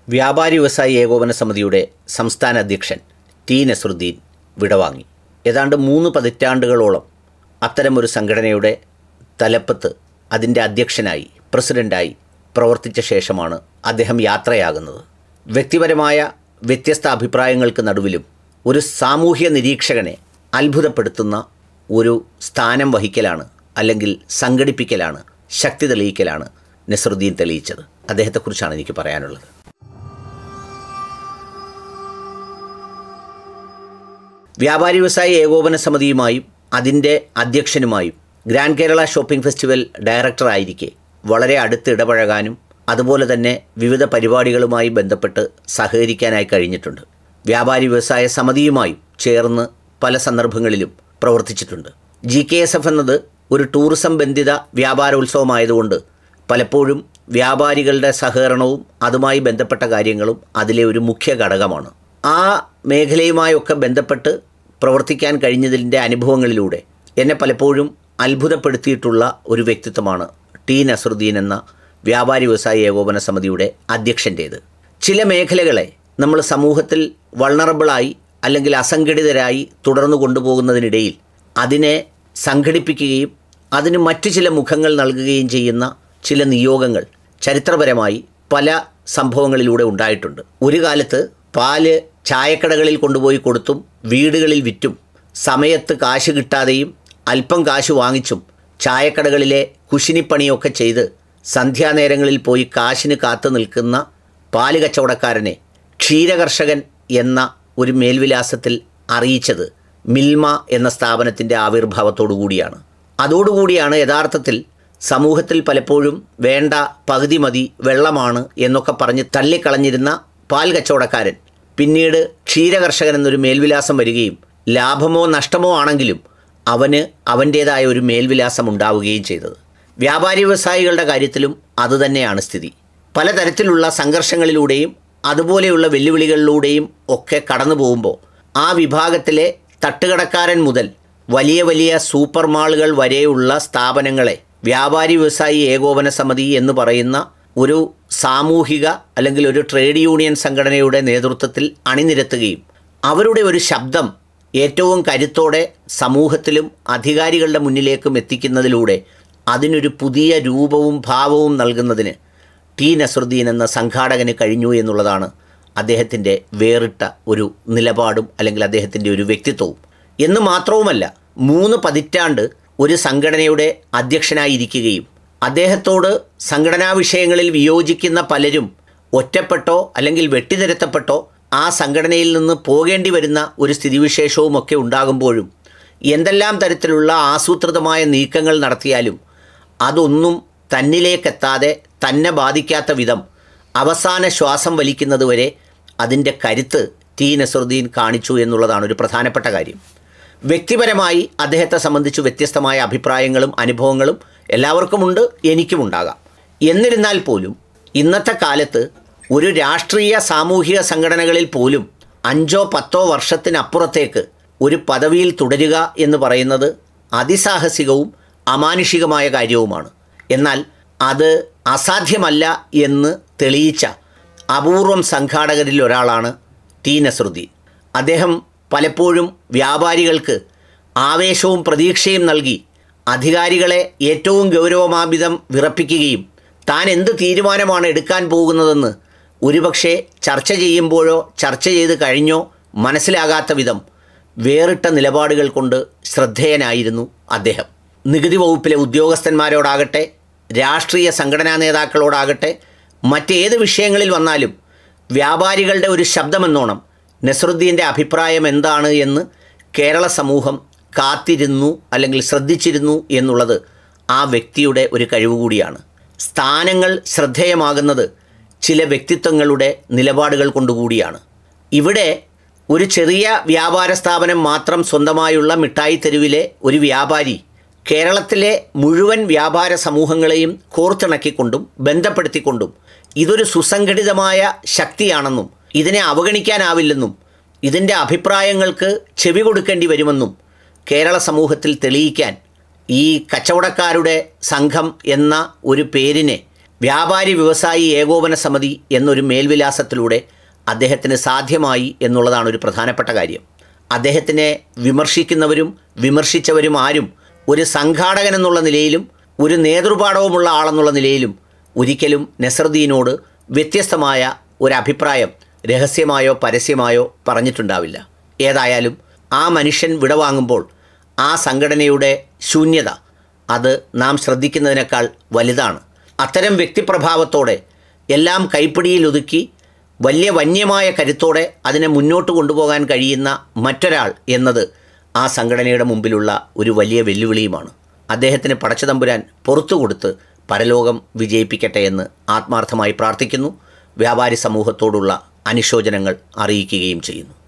വ്യാപാരി വ്യവസായി ഏകോപന സമിതിയുടെ സംസ്ഥാന അധ്യക്ഷൻ ടി നസറുദ്ദീൻ വിടവാങ്ങി ഏതാണ്ട് മൂന്ന് പതിറ്റാണ്ടുകളോളം അത്തരമൊരു സംഘടനയുടെ തലപ്പത്ത് അതിൻ്റെ അധ്യക്ഷനായി പ്രസിഡൻ്റായി പ്രവർത്തിച്ച ശേഷമാണ് അദ്ദേഹം യാത്രയാകുന്നത് വ്യക്തിപരമായ വ്യത്യസ്ത അഭിപ്രായങ്ങൾക്ക് നടുവിലും ഒരു സാമൂഹ്യ നിരീക്ഷകനെ അത്ഭുതപ്പെടുത്തുന്ന ഒരു സ്ഥാനം വഹിക്കലാണ് അല്ലെങ്കിൽ സംഘടിപ്പിക്കലാണ് ശക്തി തെളിയിക്കലാണ് നസറുദ്ദീൻ തെളിയിച്ചത് അദ്ദേഹത്തെക്കുറിച്ചാണ് എനിക്ക് പറയാനുള്ളത് വ്യാപാരി വ്യവസായി ഏകോപന സമിതിയുമായും അതിൻ്റെ അധ്യക്ഷനുമായും ഗ്രാൻഡ് കേരള ഷോപ്പിംഗ് ഫെസ്റ്റിവൽ ഡയറക്ടറായിരിക്കെ വളരെ അടുത്ത് ഇടപഴകാനും അതുപോലെ തന്നെ വിവിധ പരിപാടികളുമായി ബന്ധപ്പെട്ട് സഹകരിക്കാനായി കഴിഞ്ഞിട്ടുണ്ട് വ്യാപാരി വ്യവസായ സമിതിയുമായും ചേർന്ന് പല സന്ദർഭങ്ങളിലും പ്രവർത്തിച്ചിട്ടുണ്ട് ജി കെ എസ് എഫ് എന്നത് ഒരു ടൂറിസം ബന്ധിത വ്യാപാരോത്സവമായതുകൊണ്ട് പലപ്പോഴും വ്യാപാരികളുടെ സഹകരണവും അതുമായി ബന്ധപ്പെട്ട കാര്യങ്ങളും അതിലെ ഒരു മുഖ്യ ഘടകമാണ് ആ മേഖലയുമായൊക്കെ ബന്ധപ്പെട്ട് പ്രവർത്തിക്കാൻ കഴിഞ്ഞതിൻ്റെ അനുഭവങ്ങളിലൂടെ എന്നെ പലപ്പോഴും അത്ഭുതപ്പെടുത്തിയിട്ടുള്ള ഒരു വ്യക്തിത്വമാണ് ടി നസറുദ്ദീൻ എന്ന വ്യാപാരി വ്യവസായ ഏകോപന സമിതിയുടെ അധ്യക്ഷൻ്റേത് ചില മേഖലകളെ നമ്മൾ സമൂഹത്തിൽ വൾണറബിളായി അല്ലെങ്കിൽ അസംഘടിതരായി തുടർന്നു കൊണ്ടുപോകുന്നതിനിടയിൽ അതിനെ സംഘടിപ്പിക്കുകയും അതിന് മറ്റു ചില മുഖങ്ങൾ നൽകുകയും ചെയ്യുന്ന ചില നിയോഗങ്ങൾ ചരിത്രപരമായി പല സംഭവങ്ങളിലൂടെ ഉണ്ടായിട്ടുണ്ട് ഒരു കാലത്ത് പാല് ചായക്കടകളിൽ കൊണ്ടുപോയി കൊടുത്തും വീടുകളിൽ വിറ്റും സമയത്ത് കാശ് കിട്ടാതെയും അല്പം കാശ് വാങ്ങിച്ചും ചായക്കടകളിലെ കുശിനിപ്പണിയൊക്കെ ചെയ്ത് സന്ധ്യാനേരങ്ങളിൽ പോയി കാശിന് കാത്തു നിൽക്കുന്ന പാല് കച്ചവടക്കാരനെ ക്ഷീരകർഷകൻ എന്ന ഒരു മേൽവിലാസത്തിൽ അറിയിച്ചത് മിൽമ എന്ന സ്ഥാപനത്തിൻ്റെ ആവിർഭാവത്തോടു കൂടിയാണ് അതോടുകൂടിയാണ് യഥാർത്ഥത്തിൽ സമൂഹത്തിൽ പലപ്പോഴും വേണ്ട പകുതി മതി വെള്ളമാണ് എന്നൊക്കെ പറഞ്ഞ് തള്ളിക്കളഞ്ഞിരുന്ന പാൽ കച്ചവടക്കാരൻ പിന്നീട് ക്ഷീരകർഷകൻ എന്നൊരു മേൽവിലാസം വരികയും ലാഭമോ നഷ്ടമോ ആണെങ്കിലും അവന് അവൻ്റേതായ ഒരു മേൽവിലാസം ഉണ്ടാവുകയും ചെയ്തത് വ്യാപാരി വ്യവസായികളുടെ കാര്യത്തിലും അതുതന്നെയാണ് സ്ഥിതി പലതരത്തിലുള്ള സംഘർഷങ്ങളിലൂടെയും അതുപോലെയുള്ള വെല്ലുവിളികളിലൂടെയും ഒക്കെ കടന്നു പോകുമ്പോൾ ആ വിഭാഗത്തിലെ തട്ടുകടക്കാരൻ മുതൽ വലിയ വലിയ സൂപ്പർ മാളുകൾ വരെയുള്ള സ്ഥാപനങ്ങളെ വ്യാപാരി വ്യവസായി ഏകോപന സമിതി എന്ന് പറയുന്ന ഒരു സാമൂഹിക അല്ലെങ്കിൽ ഒരു ട്രേഡ് യൂണിയൻ സംഘടനയുടെ നേതൃത്വത്തിൽ അണിനിരത്തുകയും അവരുടെ ഒരു ശബ്ദം ഏറ്റവും കരുത്തോടെ സമൂഹത്തിലും അധികാരികളുടെ മുന്നിലേക്കും എത്തിക്കുന്നതിലൂടെ അതിനൊരു പുതിയ രൂപവും ഭാവവും നൽകുന്നതിന് ടി നസറുദ്ദീൻ എന്ന സംഘാടകന് കഴിഞ്ഞു എന്നുള്ളതാണ് അദ്ദേഹത്തിൻ്റെ വേറിട്ട ഒരു നിലപാടും അല്ലെങ്കിൽ അദ്ദേഹത്തിൻ്റെ ഒരു വ്യക്തിത്വവും എന്ന് മാത്രവുമല്ല മൂന്ന് പതിറ്റാണ്ട് ഒരു സംഘടനയുടെ അധ്യക്ഷനായിരിക്കുകയും അദ്ദേഹത്തോട് സംഘടനാ വിഷയങ്ങളിൽ വിയോജിക്കുന്ന പലരും ഒറ്റപ്പെട്ടോ അല്ലെങ്കിൽ വെട്ടിനിരത്തപ്പെട്ടോ ആ സംഘടനയിൽ നിന്ന് പോകേണ്ടി വരുന്ന ഒരു സ്ഥിതിവിശേഷവുമൊക്കെ ഉണ്ടാകുമ്പോഴും എന്തെല്ലാം തരത്തിലുള്ള ആസൂത്രിതമായ നീക്കങ്ങൾ നടത്തിയാലും അതൊന്നും തന്നിലേക്കെത്താതെ തന്നെ ബാധിക്കാത്ത വിധം അവസാന ശ്വാസം വലിക്കുന്നതുവരെ അതിൻ്റെ കരുത്ത് ടി നസറുദ്ദീൻ കാണിച്ചു എന്നുള്ളതാണ് ഒരു പ്രധാനപ്പെട്ട കാര്യം വ്യക്തിപരമായി അദ്ദേഹത്തെ സംബന്ധിച്ച് വ്യത്യസ്തമായ അഭിപ്രായങ്ങളും അനുഭവങ്ങളും എല്ലാവർക്കുമുണ്ട് എനിക്കുമുണ്ടാകാം എന്നിരുന്നാൽ പോലും ഇന്നത്തെ കാലത്ത് ഒരു രാഷ്ട്രീയ സാമൂഹിക സംഘടനകളിൽ പോലും അഞ്ചോ പത്തോ വർഷത്തിനപ്പുറത്തേക്ക് ഒരു പദവിയിൽ തുടരുക എന്ന് പറയുന്നത് അതിസാഹസികവും അമാനുഷികമായ കാര്യവുമാണ് എന്നാൽ അത് അസാധ്യമല്ല എന്ന് തെളിയിച്ച അപൂർവം സംഘാടകരിൽ ഒരാളാണ് ടി നസറുദ്ദീൻ അദ്ദേഹം പലപ്പോഴും വ്യാപാരികൾക്ക് ആവേശവും പ്രതീക്ഷയും നൽകി അധികാരികളെ ഏറ്റവും ഗൗരവമാപിതം വിറപ്പിക്കുകയും താൻ എന്ത് തീരുമാനമാണ് എടുക്കാൻ പോകുന്നതെന്ന് ഒരുപക്ഷെ ചർച്ച ചെയ്യുമ്പോഴോ ചർച്ച ചെയ്ത് കഴിഞ്ഞോ മനസ്സിലാകാത്ത വിധം വേറിട്ട നിലപാടുകൾ കൊണ്ട് ശ്രദ്ധേയനായിരുന്നു അദ്ദേഹം നികുതി വകുപ്പിലെ ഉദ്യോഗസ്ഥന്മാരോടാകട്ടെ രാഷ്ട്രീയ സംഘടനാ നേതാക്കളോടാകട്ടെ മറ്റേത് വിഷയങ്ങളിൽ വന്നാലും വ്യാപാരികളുടെ ഒരു ശബ്ദമെന്നോണം നസറുദ്ദീൻ്റെ അഭിപ്രായം എന്താണ് എന്ന് കേരള സമൂഹം കാത്തിരുന്നു അല്ലെങ്കിൽ ശ്രദ്ധിച്ചിരുന്നു എന്നുള്ളത് ആ വ്യക്തിയുടെ ഒരു കഴിവ് കൂടിയാണ് സ്ഥാനങ്ങൾ ശ്രദ്ധേയമാകുന്നത് ചില വ്യക്തിത്വങ്ങളുടെ നിലപാടുകൾ കൊണ്ടുകൂടിയാണ് ഇവിടെ ഒരു ചെറിയ വ്യാപാര സ്ഥാപനം മാത്രം സ്വന്തമായുള്ള മിഠായി തെരുവിലെ ഒരു വ്യാപാരി കേരളത്തിലെ മുഴുവൻ വ്യാപാര സമൂഹങ്ങളെയും കോർത്തിണക്കിക്കൊണ്ടും ബന്ധപ്പെടുത്തിക്കൊണ്ടും ഇതൊരു സുസംഘടിതമായ ശക്തിയാണെന്നും ഇതിനെ അവഗണിക്കാനാവില്ലെന്നും ഇതിൻ്റെ അഭിപ്രായങ്ങൾക്ക് ചെവി കൊടുക്കേണ്ടി വരുമെന്നും കേരള സമൂഹത്തിൽ തെളിയിക്കാൻ ഈ കച്ചവടക്കാരുടെ സംഘം എന്ന ഒരു പേരിനെ വ്യാപാരി വ്യവസായി ഏകോപന സമിതി എന്നൊരു മേൽവിലാസത്തിലൂടെ അദ്ദേഹത്തിന് സാധ്യമായി എന്നുള്ളതാണ് ഒരു പ്രധാനപ്പെട്ട കാര്യം അദ്ദേഹത്തിനെ വിമർശിക്കുന്നവരും വിമർശിച്ചവരും ആരും ഒരു സംഘാടകൻ എന്നുള്ള നിലയിലും ഒരു നേതൃപാഠവുമുള്ള ആളെന്നുള്ള നിലയിലും ഒരിക്കലും നസറുദ്ദീനോട് വ്യത്യസ്തമായ ഒരു അഭിപ്രായം രഹസ്യമായോ പരസ്യമായോ പറഞ്ഞിട്ടുണ്ടാവില്ല ഏതായാലും ആ മനുഷ്യൻ വിടവാങ്ങുമ്പോൾ ആ സംഘടനയുടെ ശൂന്യത അത് നാം ശ്രദ്ധിക്കുന്നതിനേക്കാൾ വലുതാണ് അത്തരം വ്യക്തിപ്രഭാവത്തോടെ എല്ലാം കൈപ്പിടിയിൽ ഒതുക്കി വലിയ വന്യമായ കരുത്തോടെ അതിനെ മുന്നോട്ട് കൊണ്ടുപോകാൻ കഴിയുന്ന മറ്റൊരാൾ എന്നത് ആ സംഘടനയുടെ മുമ്പിലുള്ള ഒരു വലിയ വെല്ലുവിളിയുമാണ് അദ്ദേഹത്തിന് പടച്ചതമ്പുരാൻ പുറത്തു കൊടുത്ത് പരലോകം വിജയിപ്പിക്കട്ടെ എന്ന് ആത്മാർത്ഥമായി പ്രാർത്ഥിക്കുന്നു വ്യാപാരി സമൂഹത്തോടുള്ള അനുശോചനങ്ങൾ അറിയിക്കുകയും ചെയ്യുന്നു